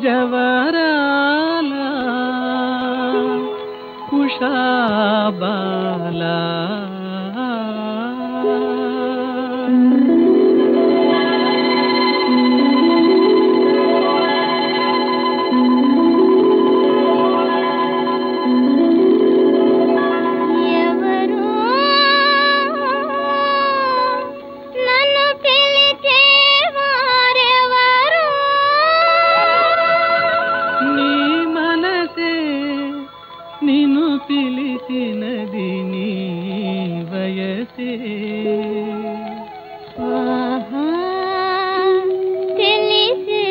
జవరాల కుషాబాల ఎవరు నన్ను పిలిచే వారెవరు నీ మనసే నిన్ను పిలిచినది నీ వయసే ఆహా తెలిసే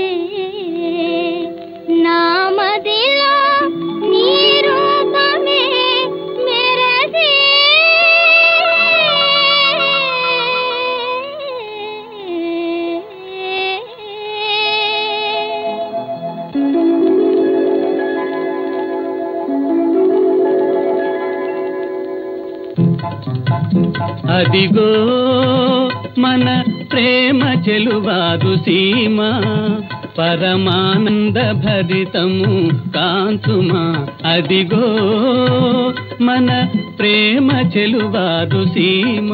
నా మదిలో నీ రూపమే మెరసే అదిగో మన ప్రేమ చెలువాదు సీమ పరమానంద భరితము కాంతుమా అదిగో మన ప్రేమ చెలువాదు సీమ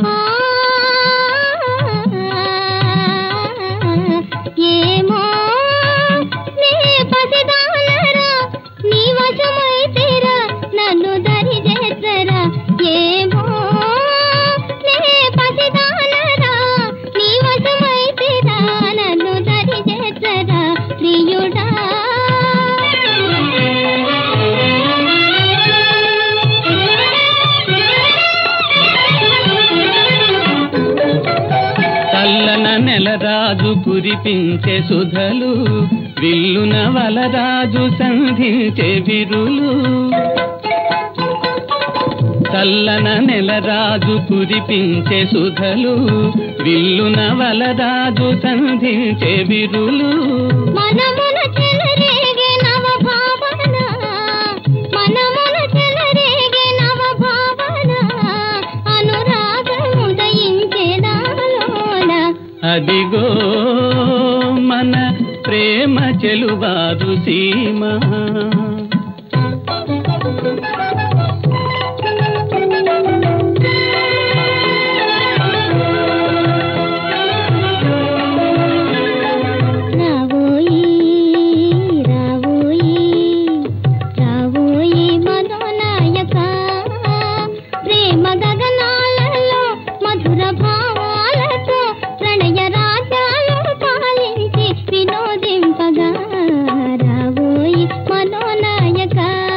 ఏమో నీ పసిదానరా నీ వశమైతేరా నన్ను దరి చేద్దరా ఏమో నీ పసిదానరా నీ వశమైతేరా నన్ను దరి చేద్దరా ప్రియుడా చల్లన నెలరాజు కురిపించే సుధలు విల్లున వలరాజు సంధించే విరులు చల్లన నెలరాజు కురిపించే సుధలు విల్లున వలరాజు సంధించే విరులు మనమున చెలరేగే నవ భావన మనమున చెలరేగే నవ భావన అనురాగము దయించేదాలోన అదిగో మన ప్రేమ చెలువారు సీమ రావోయి రావోయి రావోయి మనోనాయక ప్రేమ గగనాలలో మధుర భావాలతో ప్రణయ రాజ్యాలు పాలించి వినోదింపగా రావోయి మనోనాయక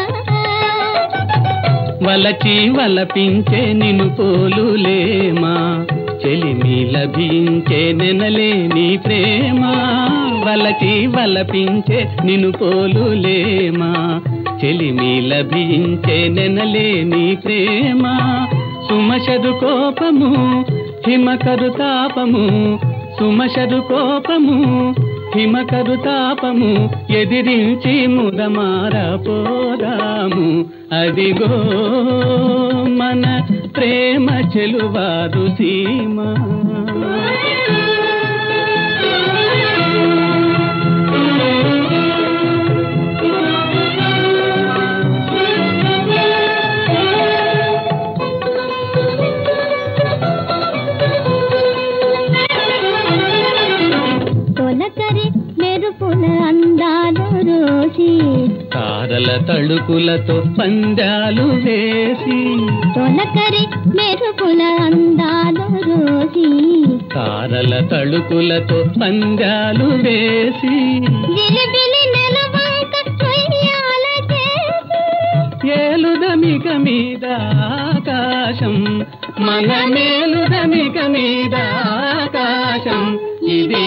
వలచి వలపించే నిను పోలులేమా చెలిమి లభించే నెనలేని ప్రేమ వలచి వలపించే నిను పోలులేమా చెలిమి లభించే నెనలేని ప్రేమ సుమశరు కోపము హిమకరు తాపము సుమశరు కోపము హిమకరు తాపము ఎదిరించి ముదమార పోదాము అదిగో మన ప్రేమ చెలువారు సీమ తొలకరి మెరుపుల అందాలు రోసి తారల తళుకులతో పందాలు వేసి తొలకరి మెరుపుల అందాలు రోసి తారల తళుకులతో పందాలు వేసి జిలిబిలి నెలవంక కొయ్యాల చేసి ఏలుదమిక మీద ఆకాశం మన మేలుదమిక మీద ఆకాశం ఇది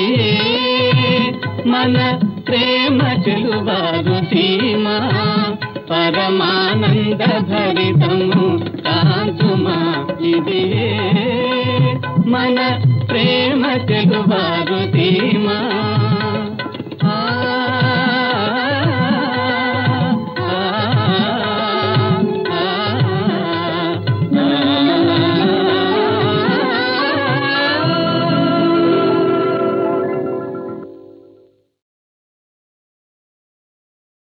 మన ప్రేమ చెలువారు సీమ పరమానంద భరితము కాంతుమా ఇది మన ప్రేమ చెలువారు సీమ